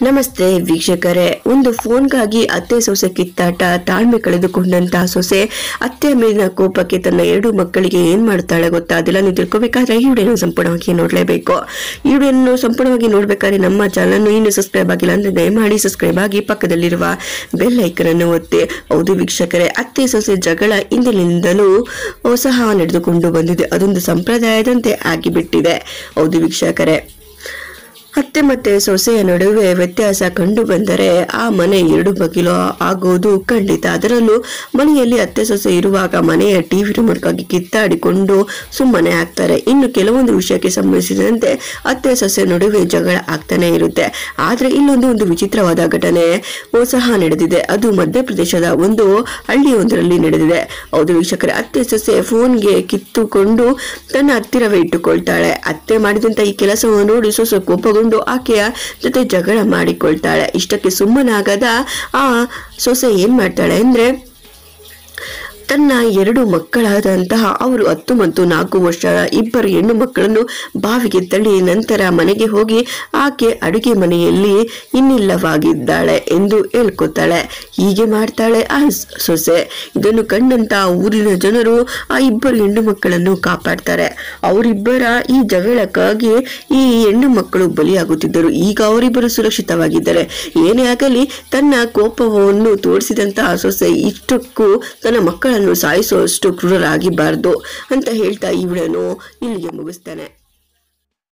ನಮಸ್ತೆ ವೀಕ್ಷಕರೇ ಒಂದು ಫೋನ್ಗಾಗಿ ಅತ್ತೆ ಸೊಸೆ ಕಿತ್ತಾಟ ತಾಳ್ಮೆ ಕಳೆದುಕೊಂಡಂತಹ ಸೊಸೆ ಅತ್ತೆ ಮೇಲಿನ ಕೋಪಕ್ಕೆ ತನ್ನ ಎರಡು ಮಕ್ಕಳಿಗೆ ಏನ್ ಮಾಡ್ತಾಳೆ ಗೊತ್ತಾ ಅದೆಲ್ಲ ನೀವು ತಿಳ್ಕೊಬೇಕಾದ್ರೆ ಈ ವಿಡಿಯೋನ ಸಂಪೂರ್ಣವಾಗಿ ನೋಡ್ಲೇಬೇಕು ಈ ವಿಡಿಯೋನ ಸಂಪೂರ್ಣವಾಗಿ ನೋಡ್ಬೇಕಾದ್ರೆ ನಮ್ಮ ಚಾನಲ್ ಇನ್ನೂ ಸಬ್ಸ್ಕ್ರೈಬ್ ಆಗಿಲ್ಲ ಅಂದ್ರೆ ದಯಮಾಡಿ ಸಬ್ಸ್ಕ್ರೈಬ್ ಆಗಿ ಪಕ್ಕದಲ್ಲಿರುವ ಬೆಲ್ ಐಕನ್ ಅನ್ನು ಒತ್ತಿ ಹೌದು ವೀಕ್ಷಕರೇ ಅತ್ತೆ ಸೊಸೆ ಜಗಳ ಇಂದಿನಿಂದಲೂ ಸಹ ನಡೆದುಕೊಂಡು ಬಂದಿದೆ ಅದೊಂದು ಸಂಪ್ರದಾಯದಂತೆ ಆಗಿಬಿಟ್ಟಿದೆ ಹೌದು ವೀಕ್ಷಕರೇ ಅತ್ತೆ ಮತ್ತೆ ಸೊಸೆಯ ನಡುವೆ ವ್ಯತ್ಯಾಸ ಕಂಡು ಬಂದರೆ ಆ ಮನೆ ಎರಡು ಬಗಿಲು ಆಗೋದು ಖಂಡಿತ ಅದರಲ್ಲೂ ಮನೆಯಲ್ಲಿ ಅತ್ತೆ ಸೊಸೆ ಇರುವಾಗ ಮನೆಯ ಟಿವಿ ರಿಮೋಟ್ಗಾಗಿ ಕಿತ್ತಾಡಿಕೊಂಡು ಸುಮ್ಮನೆ ಆಗ್ತಾರೆ ಇನ್ನು ಕೆಲವೊಂದು ವಿಷಯಕ್ಕೆ ಸಂಬಂಧಿಸಿದಂತೆ ಅತ್ತೆ ಸೊಸೆ ನಡುವೆ ಜಗಳ ಆಗ್ತಾನೆ ಇರುತ್ತೆ ಆದ್ರೆ ಇಲ್ಲೊಂದು ಒಂದು ವಿಚಿತ್ರವಾದ ಘಟನೆ ಸಹ ನಡೆದಿದೆ ಅದು ಮಧ್ಯಪ್ರದೇಶದ ಒಂದು ಹಳ್ಳಿಯೊಂದರಲ್ಲಿ ನಡೆದಿದೆ ಹೌದು ವೀಕ್ಷಕರೇ ಅತ್ತೆ ಸೊಸೆ ಫೋನ್ಗೆ ಕಿತ್ತುಕೊಂಡು ತನ್ನ ಹತ್ತಿರವೇ ಇಟ್ಟುಕೊಳ್ತಾಳೆ ಅತ್ತೆ ಮಾಡಿದಂತ ಈ ಕೆಲಸವನ್ನು ನೋಡಿ ಸೊಸೆ ಕೋಪಗೊಂಡು ಆಕೆಯ ಜೊತೆ ಜಗಳ ಮಾಡಿಕೊಳ್ತಾಳೆ ಇಷ್ಟಕ್ಕೆ ಸುಮ್ಮನಾಗದ ಆ ಸೊಸೆ ಏನ್ ಮಾಡ್ತಾಳೆ ಅಂದ್ರೆ ತನ್ನ ಎರಡು ಮಕ್ಕಳಾದಂತಹ ಅವರು ಹತ್ತು ಮತ್ತು ನಾಲ್ಕು ವರ್ಷ ಇಬ್ಬರು ಹೆಣ್ಣು ಮಕ್ಕಳನ್ನು ಬಾವಿಗೆ ತಳ್ಳಿ ನಂತರ ಮನೆಗೆ ಹೋಗಿ ಆಕೆ ಅಡುಗೆ ಮನೆಯಲ್ಲಿ ಇನ್ನಿಲ್ಲವಾಗಿದ್ದಾಳೆ ಎಂದು ಹೇಳ್ಕೊತಾಳೆ ಹೀಗೆ ಮಾಡ್ತಾಳೆ ಆ ಸ್- ಸೊಸೆ ಇದನ್ನು ಕಂಡಂತ ಊರಿನ ಜನರು ಆ ಇಬ್ಬರು ಹೆಣ್ಣು ಮಕ್ಕಳನ್ನು ಕಾಪಾಡ್ತಾರೆ ಅವರಿಬ್ಬರ ಈ ಜಗಳಕ್ಕಾಗಿ ಈ ಹೆಣ್ಣು ಮಕ್ಕಳು ಬಲಿಯಾಗುತ್ತಿದ್ದರು ಈಗ ಅವರಿಬ್ಬರು ಸುರಕ್ಷಿತವಾಗಿದ್ದಾರೆ ಏನೇ ಆಗಲಿ ತನ್ನ ಕೋಪವನ್ನು ತೋರಿಸಿದಂತಹ ಸೊಸೆ ಇಷ್ಟಕ್ಕೂ ತನ್ನ ಮಕ್ಕಳನ್ನು ಸಾಯಿಸುವಷ್ಟು ಕ್ರೂರರಾಗಿಬಾರ್ದು ಅಂತ ಹೇಳ್ತಾ ಈ ವಿಡಿಯೋನು ಇಲ್ಲಿಗೆ ಮುಗಿಸ್ತೇನೆ